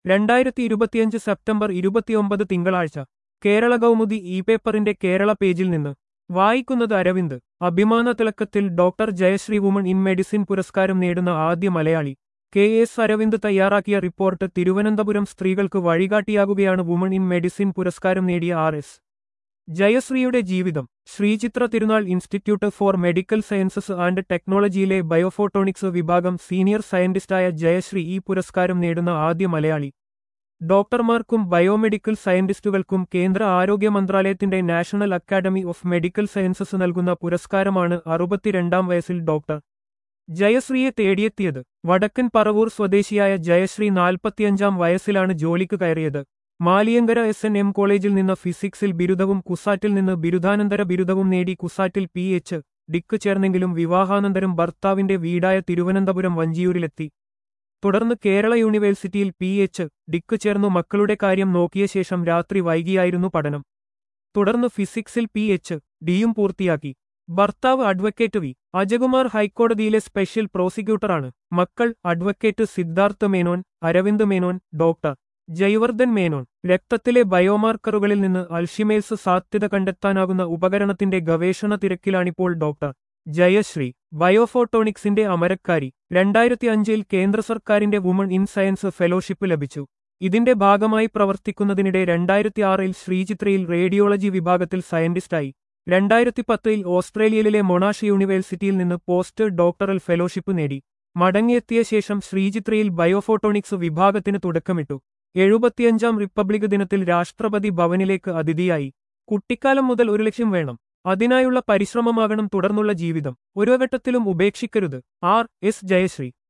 രണ്ടായിരത്തി ഇരുപത്തിയഞ്ച് സെപ്റ്റംബർ ഇരുപത്തിയൊമ്പത് തിങ്കളാഴ്ച കേരള കൗമുദി ഇ പേപ്പറിന്റെ കേരള പേജിൽ നിന്ന് വായിക്കുന്നത് അരവിന്ദ് അഭിമാന തിളക്കത്തിൽ doctor Jayasree woman in medicine പുരസ്കാരം നേടുന്ന ആദ്യ മലയാളി കെ എസ് അരവിന്ദ് തയ്യാറാക്കിയ റിപ്പോർട്ട് തിരുവനന്തപുരം സ്ത്രീകൾക്ക് വഴികാട്ടിയാകുകയാണ് വുമൺ ഇൻ മെഡിസിൻ പുരസ്കാരം നേടിയ ആർ എസ് ജയശ്രീയുടെ ജീവിതം Sree Chitra Tirunal institute for medical sciences and ടെക്നോളജിയിലെ ബയോഫോട്ടോണിക്സ് വിഭാഗം സീനിയർ സയന്റിസ്റ്റായ ജയശ്രീ ഈ പുരസ്കാരം നേടുന്ന ആദ്യ മലയാളി ഡോക്ടർമാർക്കും ബയോമെഡിക്കൽ സയന്റിസ്റ്റുകൾക്കും കേന്ദ്ര ആരോഗ്യ മന്ത്രാലയത്തിന്റെ national academy of medical sciences നൽകുന്ന പുരസ്കാരമാണ് അറുപത്തിരണ്ടാം വയസ്സിൽ ഡോക്ടർ ജയശ്രീയെ തേടിയെത്തിയത് വടക്കൻ പറവൂർ സ്വദേശിയായ ജയശ്രീ നാൽപ്പത്തിയഞ്ചാം വയസ്സിലാണ് ജോലിക്ക് കയറിയത് മാലിയങ്കര എസ് എൻ എം കോളേജിൽ നിന്ന് ഫിസിക്സിൽ ബിരുദവും കുസാറ്റിൽ നിന്ന് ബിരുദാനന്തര ബിരുദവും നേടി കുസാറ്റിൽ പി എച്ച് ഡിക്ക് ചേർന്നെങ്കിലും വിവാഹാനന്തരം ഭർത്താവിന്റെ വീടായ തിരുവനന്തപുരം വഞ്ചിയൂരിലെത്തി തുടർന്ന് കേരള യൂണിവേഴ്സിറ്റിയിൽ പി എച്ച് ഡിക്ക് ചേർന്നു മക്കളുടെ കാര്യം നോക്കിയ ശേഷം രാത്രി വൈകിയായിരുന്നു പഠനം തുടർന്ന് ഫിസിക്സിൽ പി എച്ച് ഡിയും പൂർത്തിയാക്കി ഭർത്താവ് അഡ്വക്കേറ്റ് വി അജകുമാർ ഹൈക്കോടതിയിലെ സ്പെഷ്യൽ പ്രോസിക്യൂട്ടറാണ് മക്കൾ അഡ്വക്കേറ്റ് സിദ്ധാർത്ഥ മേനോൻ അരവിന്ദ് മേനോൻ ഡോക്ടർ ജയവർദ്ധൻ മേനോൻ രക്തത്തിലെ ബയോമാർക്കറുകളിൽ നിന്ന് അൽഷിമേൽസ് സാധ്യത കണ്ടെത്താനാകുന്ന ഉപകരണത്തിന്റെ ഗവേഷണ തിരക്കിലാണിപ്പോൾ ഡോക്ടർ ജയശ്രീ ബയോഫോട്ടോണിക്സിന്റെ അമരക്കാരി രണ്ടായിരത്തി അഞ്ചിൽ കേന്ദ്ര സർക്കാരിന്റെ വുമൺ ഇൻ സയൻസ് ഫെലോഷിപ്പ് ലഭിച്ചു ഇതിന്റെ ഭാഗമായി പ്രവർത്തിക്കുന്നതിനിടെ രണ്ടായിരത്തി ആറിൽ ശ്രീചിത്രയിൽ റേഡിയോളജി വിഭാഗത്തിൽ സയന്റിസ്റ്റായി രണ്ടായിരത്തി പത്തിൽ ഓസ്ട്രേലിയയിലെ മൊണാഷ് യൂണിവേഴ്സിറ്റിയിൽ നിന്ന് പോസ്റ്റ് ഡോക്ടറൽ ഫെലോഷിപ്പ് നേടി മടങ്ങിയെത്തിയ ശേഷം ശ്രീചിത്രയിൽ ബയോഫോട്ടോണിക്സ് വിഭാഗത്തിന് തുടക്കമിട്ടു എഴുപത്തിയഞ്ചാം റിപ്പബ്ലിക് ദിനത്തിൽ രാഷ്ട്രപതി ഭവനിലേക്ക് അതിഥിയായി കുട്ടിക്കാലം മുതൽ ഒരു ലക്ഷ്യം വേണം അതിനായുള്ള പരിശ്രമമാകണം തുടർന്നുള്ള ജീവിതം ഒരു ഘട്ടത്തിലും ഉപേക്ഷിക്കരുത് ആർ എസ് ജയശ്രീ